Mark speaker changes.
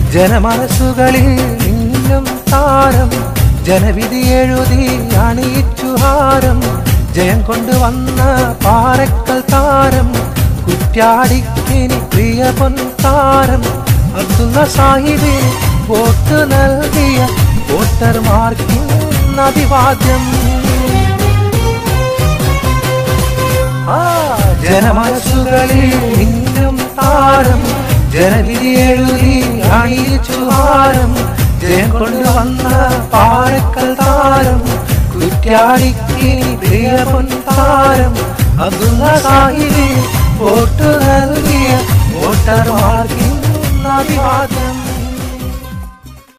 Speaker 1: ജനമനസ്സുകളിൽ ഇന്നും താരം ജനവിധി എഴുതി അണിയിച്ചു ഹാരം ജയം കൊണ്ടുവന്ന പാറക്കൽ താരം കുറ്റാടിക്കിനി പ്രിയ പൊൻ താരം അബ്ദുള്ള സാഹിബിന് വോട്ട് നൽകിയ വോട്ടർമാർക്കിന്ന് അഭിവാദ്യം ആ ജനമനസ്സുകളിൽ ഇന്നും താരം ജനവിധി എഴുതി അണിയിച്ചു ഹാരം ജയം കൊണ്ടുവന്ന പാറക്കൽ താരം കുറ്റാടിക്കിനി പ്രിയ പൊൻ താരം അബ്ദുള്ള സാഹിബിന് വോട്ട് നൽകിയ വോട്ടർമാർക്കിന്ന് അഭിവാദ്യം